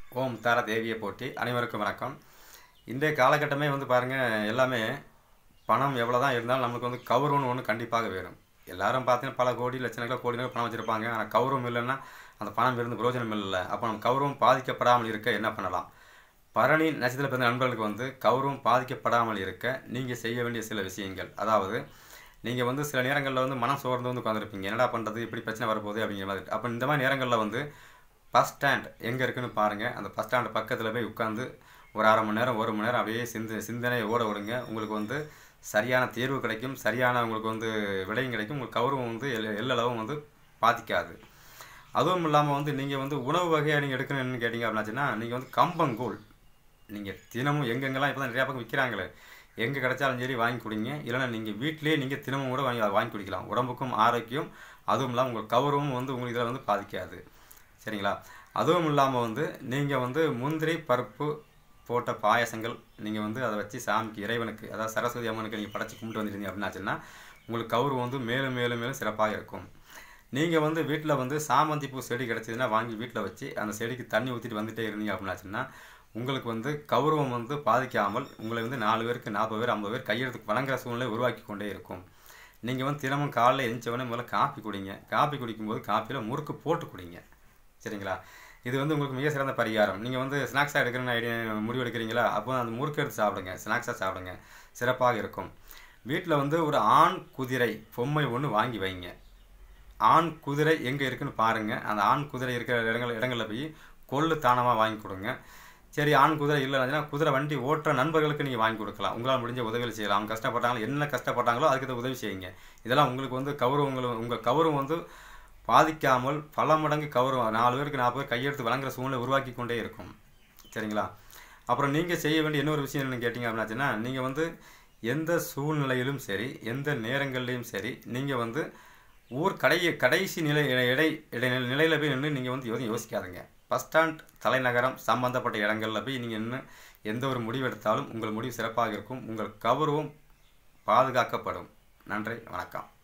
ஓம் தார தேவியை போட்டி அனைவருக்கும் வணக்கம் இன்றைய காலகட்டமே வந்து பாருங்கள் எல்லாமே பணம் எவ்வளோ தான் இருந்தாலும் நம்மளுக்கு வந்து கௌரவம்னு ஒன்று கண்டிப்பாக வேணும் எல்லாரும் பார்த்தீங்கன்னா பல கோடி லட்சக்கணக்கில் கோடி பணம் வச்சுருப்பாங்க ஆனால் கௌரவம் இல்லைன்னா அந்த பணம் இருந்து பிரயோஜனம் இல்லை அப்போ நம்ம கௌரவம் பாதிக்கப்படாமல் இருக்க என்ன பண்ணலாம் பரணி நட்சத்திர பிறந்த நண்பர்களுக்கு வந்து கௌரவம் பாதிக்கப்படாமல் இருக்க நீங்கள் செய்ய வேண்டிய சில விஷயங்கள் அதாவது நீங்கள் வந்து சில நேரங்களில் வந்து மனம் சோர்ந்து வந்து உட்காந்துருப்பீங்க என்னடா பண்ணுறது இப்படி பிரச்சனை வரப்போகுது அப்படிங்கிற மாதிரி அப்போ இந்த மாதிரி நேரங்களில் வந்து பஸ் ஸ்டாண்ட் எங்கே இருக்குன்னு பாருங்கள் அந்த பஸ் ஸ்டாண்டு பக்கத்தில் போய் உட்காந்து ஒரு அரை மணி நேரம் ஒரு மணி நேரம் அப்படியே சிந்த சிந்தனையை ஓட விடுங்க உங்களுக்கு வந்து சரியான தேர்வு கிடைக்கும் சரியான உங்களுக்கு வந்து விடையும் கிடைக்கும் உங்களுக்கு கௌரவம் வந்து எல் எல்லளவும் வந்து பாதிக்காது அதுவும் இல்லாமல் வந்து நீங்கள் வந்து உணவு வகையாக நீங்கள் எடுக்கணும்னு கேட்டிங்க அப்படின்னாச்சுன்னா நீங்கள் வந்து கம்பங்கூழ் நீங்கள் தினமும் எங்கெங்கெல்லாம் இப்போ தான் நிறையா பக்கம் விற்கிறாங்களே எங்கே கிடைச்சாலும் சரி வாங்கி குடிங்க இல்லைன்னா நீங்கள் வீட்டிலேயே நீங்கள் தினமும் கூட வாங்கி வாங்கி குடிக்கலாம் உடம்புக்கும் ஆரோக்கியம் அதுவும் இல்லாமல் உங்கள் கௌரவம் வந்து உங்களுக்கு இதில் வந்து பாதிக்காது சரிங்களா அதுவும் இல்லாமல் வந்து நீங்கள் வந்து முந்திரி பருப்பு போட்ட பாயசங்கள் நீங்கள் வந்து அதை வச்சு சாமிக்கு இறைவனுக்கு அதாவது சரஸ்வதி அம்மனுக்கு நீங்கள் படைச்சி கும்பிட்டு வந்துருந்தீங்க அப்படின்னாச்சுன்னா உங்களுக்கு கௌரவம் வந்து மேலும் மேலும் மேலும் சிறப்பாக இருக்கும் நீங்கள் வந்து வீட்டில் வந்து சாமந்தி பூ செடி கிடச்சிதுன்னா வாங்கி வீட்டில் வச்சு அந்த செடிக்கு தண்ணி ஊற்றிட்டு வந்துட்டே இருந்தீங்க அப்படின்னாச்சுன்னா உங்களுக்கு வந்து கௌரவம் வந்து பாதிக்காமல் உங்களை வந்து நாலு பேருக்கு நாற்பது பேர் ஐம்பது பேர் கையெழுத்துக்கு வழங்குற சூழ்நிலை உருவாக்கி கொண்டே இருக்கும் நீங்கள் வந்து தினமும் காலையில் எழுந்தவொடனே முதல்ல காப்பி குடிங்க காப்பி குடிக்கும்போது காப்பியில் முறுக்கு போட்டு குடிங்க சரிங்களா இது வந்து உங்களுக்கு மிக சிறந்த பரிகாரம் நீங்கள் வந்து ஸ்நாக்ஸாக எடுக்கணும்னு ஐடியா முடிவு எடுக்கிறீங்களா அப்போ அந்த முறுக்கு எடுத்து சாப்பிடுங்க ஸ்நாக்ஸாக சாப்பிடுங்க சிறப்பாக இருக்கும் வீட்டில் வந்து ஒரு ஆண் குதிரை பொம்மை ஒன்று வாங்கி வைங்க ஆண் குதிரை எங்கே இருக்குன்னு பாருங்கள் அந்த ஆண் குதிரை இருக்கிற இடங்கள் இடங்களில் போய் கொள்ளு தானமாக வாங்கி கொடுங்க சரி ஆண் குதிரை இல்லைன்னா குதிரை வண்டி ஓட்டுற நண்பர்களுக்கு நீங்கள் வாங்கி கொடுக்கலாம் உங்களால் முடிஞ்ச உதவிகள் செய்யலாம் அவங்க கஷ்டப்பட்டாங்களோ என்ன கஷ்டப்பட்டாங்களோ அதுக்கு உதவி செய்யுங்க இதெல்லாம் உங்களுக்கு வந்து கௌரவங்கள் உங்கள் கௌரவம் வந்து பாதிக்காமல் பல மடங்கு கௌரவம் நாலு பேருக்கு நாற்பது பேர் கையெழுத்து வழங்குற சூழ்நிலை உருவாக்கி கொண்டே இருக்கும் சரிங்களா அப்புறம் நீங்கள் செய்ய வேண்டிய இன்னொரு விஷயம் என்னென்னு கேட்டிங்க அப்படின்னாச்சுன்னா நீங்கள் வந்து எந்த சூழ்நிலையிலும் சரி எந்த நேரங்கள்லையும் சரி நீங்கள் வந்து ஊர் கடை கடைசி நிலை இடை இடை நிலையில் போய் நின்று நீங்கள் வந்து எதுவும் யோசிக்காதுங்க பஸ் ஸ்டாண்ட் தலைநகரம் சம்பந்தப்பட்ட இடங்களில் போய் நீங்கள் நின்று எந்த ஒரு முடிவு எடுத்தாலும் உங்கள் முடிவு சிறப்பாக இருக்கும் உங்கள் கௌரவம் பாதுகாக்கப்படும் நன்றி வணக்கம்